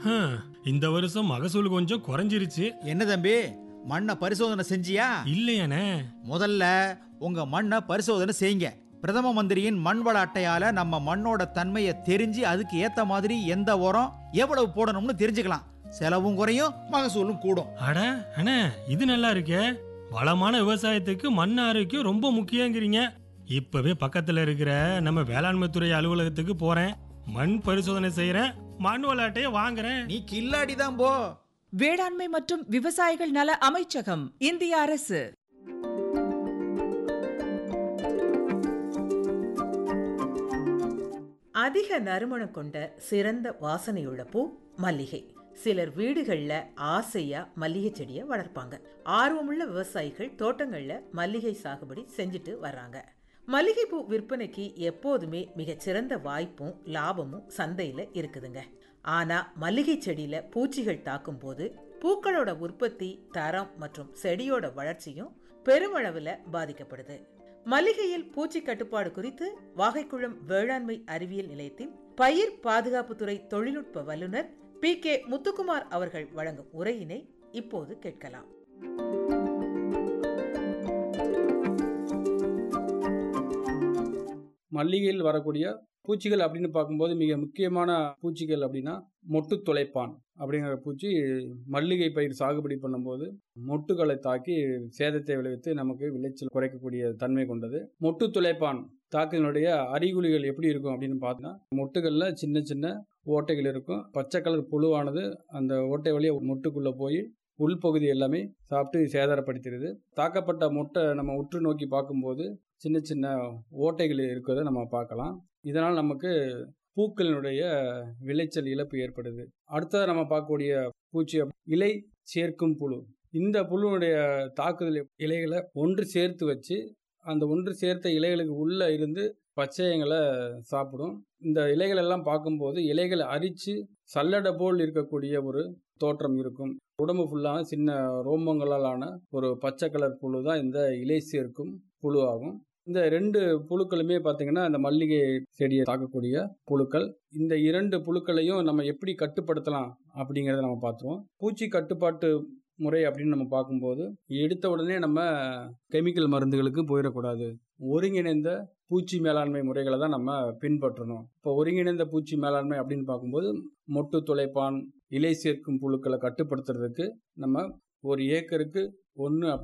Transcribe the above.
ஹம், இந்த வருஷம் மகசூல் கொஞ்சம் குறைஞ்சிருச்சு என்ன தம்பி மண்ணை பரிசோதனை செஞ்சியா இல்லையானே முதல்ல உங்க மண்ணை பரிசோதனை செய்யுங்க பிரதம மந்திரியின் மண் வள அட்டையால நம்ம மண்ணோட தன்மையை தெரிஞ்சு அதுக்கு ஏத்த மாதிரி எந்த உரம் எவ்வளவு போடணும்னு தெரிஞ்சுக்கலாம் செலவும் குறையும் மகசூலும் கூடும் அட அண்ணே இது நல்லா இருக்கே வளமான விவசாயத்துக்கு மண் ஆரோக்கியம் ரொம்ப முக்கியங்கிறீங்க இப்பவே பக்கத்துல இருக்கிற நம்ம வேளாண்மை துறை அலுவலகத்துக்கு போறேன் மண் பரிசோதனை செய்யறேன் மண் விளையாட்டையே வாங்குறேன் நீ கில்லாடி தான் போ வேளாண்மை மற்றும் விவசாயிகள் நல அமைச்சகம் இந்திய அரசு அதிக நறுமணம் கொண்ட சிறந்த வாசனையுள்ள பூ மல்லிகை சிலர் வீடுகள்ல ஆசையா மல்லிகை செடியை வளர்ப்பாங்க ஆர்வமுள்ள விவசாயிகள் தோட்டங்கள்ல மல்லிகை சாகுபடி செஞ்சுட்டு வர்றாங்க மல்லிகைப்பூ விற்பனைக்கு எப்போதுமே மிகச்சிறந்த வாய்ப்பும் லாபமும் சந்தையில இருக்குதுங்க ஆனா மல்லிகை செடியில பூச்சிகள் தாக்கும் போது பூக்களோட உற்பத்தி தரம் மற்றும் செடியோட வளர்ச்சியும் பெருமளவுல பாதிக்கப்படுது மல்லிகையில் பூச்சி கட்டுப்பாடு குறித்து வாகைக்குளம் வேளாண்மை அறிவியல் நிலையத்தின் பயிர் பாதுகாப்புத்துறை தொழில்நுட்ப வல்லுநர் பி கே முத்துக்குமார் அவர்கள் வழங்கும் உரையினை இப்போது கேட்கலாம் மல்லிகையில் வரக்கூடிய பூச்சிகள் அப்படின்னு பார்க்கும்போது மிக முக்கியமான பூச்சிகள் அப்படின்னா மொட்டு துளைப்பான் அப்படிங்கிற பூச்சி மல்லிகை பயிர் சாகுபடி பண்ணும்போது மொட்டுகளை தாக்கி சேதத்தை விளைவித்து நமக்கு விளைச்சல் குறைக்கக்கூடிய தன்மை கொண்டது மொட்டு துளைப்பான் தாக்குதலுடைய அறிகுறிகள் எப்படி இருக்கும் அப்படின்னு பார்த்தோன்னா மொட்டுகளில் சின்ன சின்ன ஓட்டைகள் இருக்கும் பச்சை கலர் புழுவானது அந்த ஓட்டை வழியாக மொட்டுக்குள்ளே போய் உள்பகுதி எல்லாமே சாப்பிட்டு சேதாரப்படுத்திடுது தாக்கப்பட்ட முட்டை நம்ம உற்று நோக்கி பார்க்கும்போது சின்ன சின்ன ஓட்டைகள் இருக்கிறத நம்ம பார்க்கலாம் இதனால் நமக்கு பூக்களினுடைய விளைச்சல் இழப்பு ஏற்படுது அடுத்தது நம்ம பார்க்கக்கூடிய பூச்சி இலை சேர்க்கும் புழு இந்த புழுனுடைய தாக்குதல் இலைகளை ஒன்று சேர்த்து வச்சு அந்த ஒன்று சேர்த்த இலைகளுக்கு உள்ள இருந்து பச்சையங்களை சாப்பிடும் இந்த இலைகள் எல்லாம் பார்க்கும்போது இலைகளை அரிச்சு சல்லடை போல் இருக்கக்கூடிய ஒரு தோற்றம் இருக்கும் உடம்பு ஃபுல்லாக சின்ன ரோமங்களால் ஆன ஒரு பச்சை கலர் புழு தான் இந்த இலை சேர்க்கும் புழு ஆகும் இந்த ரெண்டு புழுக்களுமே பார்த்தீங்கன்னா இந்த மல்லிகை செடியை தாக்கக்கூடிய புழுக்கள் இந்த இரண்டு புழுக்களையும் நம்ம எப்படி கட்டுப்படுத்தலாம் அப்படிங்கிறத நம்ம பார்த்துருவோம் பூச்சி கட்டுப்பாட்டு முறை அப்படின்னு நம்ம பார்க்கும்போது எடுத்த உடனே நம்ம கெமிக்கல் மருந்துகளுக்கு போயிடக்கூடாது ஒருங்கிணைந்த பூச்சி மேலாண்மை முறைகளை தான் நம்ம பின்பற்றணும் இப்போ ஒருங்கிணைந்த பூச்சி மேலாண்மை அப்படின்னு பார்க்கும்போது மொட்டு துளைப்பான் இலை சேர்க்கும் புழுக்களை கட்டுப்படுத்துறதுக்கு நம்ம ஒரு ஏக்கருக்கு ஒன்று